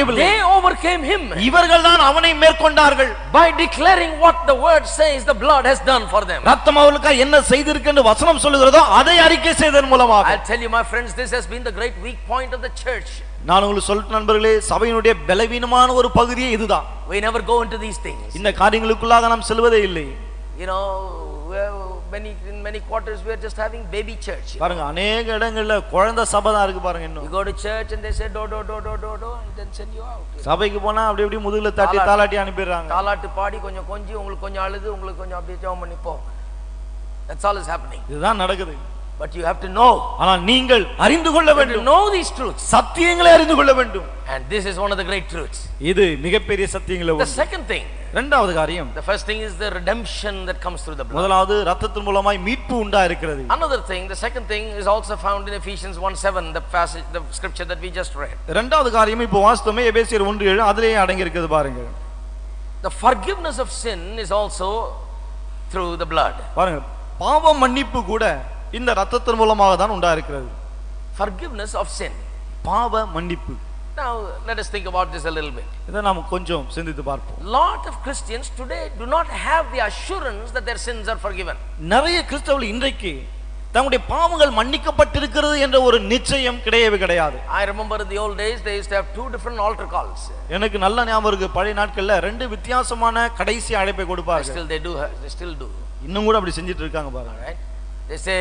முடியவில்லை They overcame him இவர்கள் தான் அவனை மேற்கொண்டார்கள் by declaring what the word says the blood has done for them. ரத்தம் அவளுக்கு என்ன செய்திருக்கு என்று வசனம் சொல்லுகிறதோ அதை அறிக்கை செய்ததன் மூலமாக I'll tell you, my friends, this has been the great weak point of the church. நான் உங்களுக்கு சொல்லிட்டு நண்பர்களே சபையினுடைய பலவீனமான ஒரு பகுதியே இதுதான் We never go into these things. இந்த காரியங்களுக்குள்ளாக நாம் செல்வதே இல்லை You know, we're- many in many quarters we're just having baby church. பாருங்க அநேக இடங்கள்ல குழந்தை சபை தான் இருக்கு பாருங்க You இன்னும் go to church and they say do do do do do do and then send you out. சபைக்கு போனா அப்படி அப்படி முதுகுல தட்டி தாலாட்டு. தாலாட்டி அனுப்பிடுறாங்க தாலாட்டு பாடி கொஞ்சம் கொஞ்சி உங்களுக்கு கொஞ்சம் அழுது உங்களுக்கு கொஞ்சம் அப்படியே ஜெபம் பண்ணி போ That's all is happening. இதுதான் நடக்குது But you have to know. ஆனால் நீங்கள் அறிந்து கொள்ள You have to வேண்டும் know these truths. சத்தியங்களை அறிந்து கொள்ள வேண்டும் And this is one of the great truths. இது மிகப்பெரிய சத்தியங்களை The ஒன்று. second thing, இரண்டாவது காரியம் the first thing is the redemption that comes through the blood. முதலாவது ரத்தத்தின் மூலமாய் மீட்பு உண்டா இருக்கிறது Another thing, the second thing is also found in Ephesians 1 7, the passage, the scripture that we just read. இரண்டாவது காரியம் இப்போ வாஸ்தவமே எபேசியர் ஒன்று ஏழு அதிலேயே அடங்கி இருக்குது பாருங்க The forgiveness of sin is also through the blood. பாருங்க பாவ மன்னிப்பு கூட இந்த ரத்தத்தின் மூலமாக தான் உண்டா இருக்கிறது Forgiveness of sin. பாவ மன்னிப்பு Now, let us think about this a little bit. இதை நாம் கொஞ்சம் சிந்தித்து பார்ப்போம் Lot of Christians today do not have the assurance that their sins are forgiven. நிறைய கிறிஸ்தவர்கள் இன்றைக்கு தங்களுடைய பாவங்கள் மன்னிக்கப்பட்டிருக்கிறது என்ற ஒரு நிச்சயம் கிடையவே கிடையாது I remember in the old days, they used to have two different altar calls. எனக்கு நல்ல ஞாபகம் இருக்கு பழைய நாட்கள்ல ரெண்டு வித்தியாசமான கடைசி அழைப்பை கொடுப்பார்கள் Still, they do, ha- they still do. இன்னும் கூட அப்படி செஞ்சுட்டு இருக்காங்க பாருங்க Right? They say,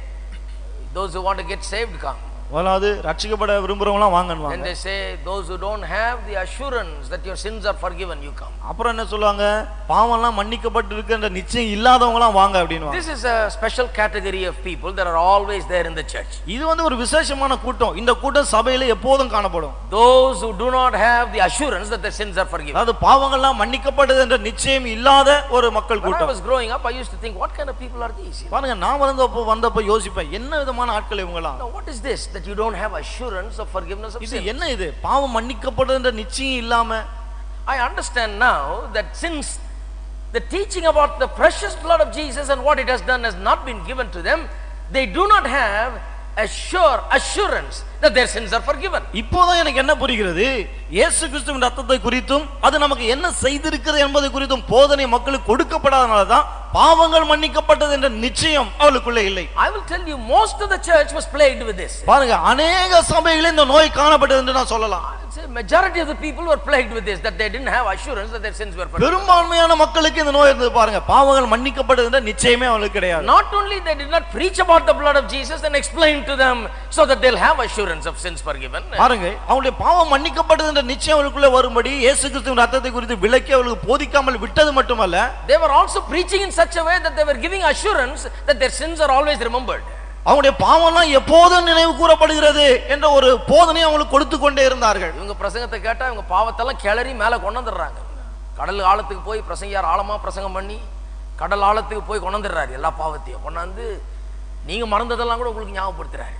those who want to get saved come. முதலாவது ரட்சிக்கப்பட விரும்புறவங்களாம் Then வாங்கன்னு they say, those who don't have the assurance that your sins are forgiven, you come. அப்புறம் என்ன சொல்லுவாங்க பாவம்லாம் மன்னிக்கப்பட்டு இருக்கின்ற நிச்சயம் இல்லாதவங்களாம் வாங்க அப்படின்னு This is a special category of people that are always there in the church. இது வந்து ஒரு விசேஷமான கூட்டம் இந்த கூட்டம் சபையில எப்போதும் காணப்படும் Those who do not have the assurance that their sins are forgiven. அதாவது பாவங்கள்லாம் மன்னிக்கப்பட்டது என்ற நிச்சயம் இல்லாத ஒரு மக்கள் When I கூட்டம் was growing up, I used to think, what kind of people are these? பாருங்க நான் வந்தப்போ வந்தப்போ யோசிப்பேன் என்ன விதமான ஆட்கள் இவங்களாம் Now, what is this that you don't have assurance of forgiveness of இது sin? என்ன இது பாவம் மன்னிக்கப்படுது என்ற நிச்சயம் இல்லாம I understand now that since the teaching about the precious blood of Jesus and what it has done has not been given to them, they do not have a sure assurance that their sins are forgiven. இப்போதான் எனக்கு என்ன புரிகிறது இயேசு கிறிஸ்துவின் ரத்தத்தை குறித்தும் அது நமக்கு என்ன செய்திருக்கிறது என்பதை குறித்தும் போதனை மக்களுக்கு கொடுக்கப்படாதனால தான் பாவங்கள் மன்னிக்கப்பட்டது என்ற நிச்சயம் அவளுக்குள்ள இல்லை I will tell you, most of the church was plagued with this. பாருங்க அநேக சபைகளில் இந்த நோய் காணப்பட்டது என்று நான் சொல்லலாம் I would say majority of the people were plagued with this, that they didn't have assurance that their sins were forgiven. பெரும்பான்மையான மக்களுக்கு இந்த நோய் இருந்தது பாருங்க பாவங்கள் மன்னிக்கப்பட்டது என்ற நிச்சயமே அவளுக்கு கிடையாது Not only they did not preach about the blood of Jesus and explain to them so that they'll have assurance of sins forgiven. பாருங்க அவங்களுடைய பாவம் மன்னிக்கப்பட்டது என்ற நிச்சயம் அவளுக்குள்ள வரும்படி இயேசு கிறிஸ்துவின் ரத்தத்தை குறித்து விளக்கி அவளுக்கு போதிக்காமல் விட்டது மட்டுமல்ல They were also preaching in such a way that they were giving assurance that their sins are always remembered. அவங்களுடைய பாவம்லாம் எப்போதும் நினைவு கூறப்படுகிறது என்ற ஒரு போதனை அவங்களுக்கு கொடுத்து கொண்டே இருந்தார்கள் இவங்க பிரசங்கத்தை கேட்டா இவங்க பாவத்தெல்லாம் கிளறி மேல கொண்டு வந்துடுறாங்க கடல் ஆழத்துக்கு போய் பிரசங்கியார் ஆழமா பிரசங்கம் பண்ணி கடல் ஆழத்துக்கு போய் கொண்டு வந்துடுறாரு எல்லா பாவத்தையும் கொண்டாந்து நீங்க மறந்ததெல்லாம் கூட உங்களுக்கு ஞாபகப்படுத்துறாரு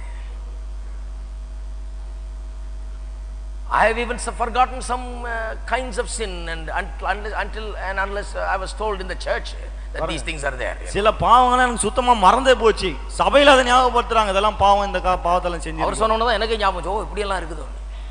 I have even some- forgotten some uh, kinds of sin and until, unless, until and unless uh, I was told in the church that these things are there. சில பாவங்கள்லாம் எனக்கு சுத்தமா மறந்தே போச்சு சபையில அதை ஞாபகப்படுத்துறாங்க இதெல்லாம் பாவம் இந்த கா- பாவத்தெல்லாம் செஞ்சு அவர் சொன்ன தான் எனக்கே ஞாபகம் வந்துச்சு, ஓ இப்படி எல்லாம் இருக்குது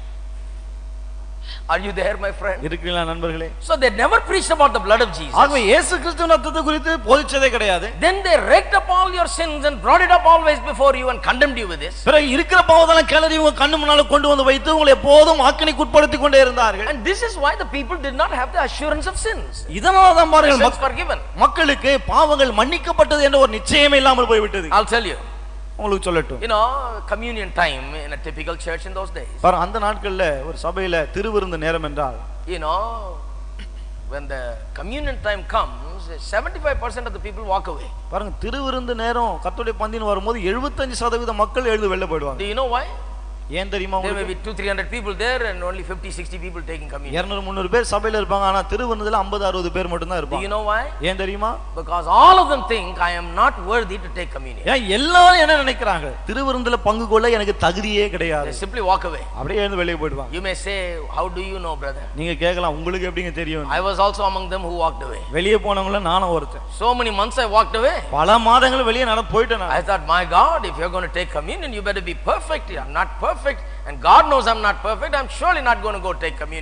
Are you there, my friend? இருக்கிறீங்களா நண்பர்களே So they never preached about the blood of Jesus. ஆகவே இயேசு கிறிஸ்துவின் ரத்தத்தை குறித்து போதிச்சதே கிடையாது Then they raked up all your sins and brought it up always before you and condemned you with this. பிறகு இருக்கிற பாவத்தெல்லாம் கிளறி உங்க கண்ணு முன்னால கொண்டு வந்து வைத்து உங்களை எப்போதும் ஆக்கினைக்கு உட்படுத்தி கொண்டே இருந்தார்கள் And this is why the people did not have the assurance of sins. இதனால தான் Their பாருங்கள் sins மக்- forgiven. மக்களுக்கு பாவங்கள் மன்னிக்கப்பட்டது என்ற ஒரு நிச்சயமே இல்லாமல் போய்விட்டது I'll tell you. உங்களுக்கு சொல்லட்டும் You know, communion time in a typical church in those days. பாருங்க அந்த நாட்கள்ல ஒரு சபையில திருவிருந்து நேரம் என்றால் You know, when the communion time comes, 75% of the people walk away. பாருங்க திருவிருந்து நேரம் கர்த்தருடைய பந்தின்னு வரும்போது 75% சதவீத மக்கள் எழுந்து வெளில போயிடுவாங்க Do you know why? ஏன் தெரியுமா There may உங்களுக்கு be two, three hundred people there and only 50, 60 people taking communion. இருநூறு முந்நூறு பேர் சபையில இருப்பாங்க ஆனா திருவிருந்துல ஐம்பது அறுபது பேர் மட்டும் தான் Do you இருப்பாங்க know why? ஏன் தெரியுமா Because all of them think I am not worthy to take communion. ஏன் எல்லாரும் என்ன நினைக்கிறாங்க திருவிருந்துல பங்கு கொள்ள எனக்கு தகுதியே கிடையாது They simply walk away. அப்படியே எழுந்து வெளியே போயிடுவாங்க You may say, How do you know, brother? நீங்க கேட்கலாம் உங்களுக்கு எப்படிங்க தெரியும் I was also among them who walked away. வெளியே போனவங்கள நானும் ஒருத்தன் So many months I walked away. பல மாதங்கள் வெளியே நட போயிட்டேன் நான் I thought, My God, if you're going to take communion, you better be perfect. I'm not perfect. And God knows I'm not perfect. I'm surely not going to go take communion.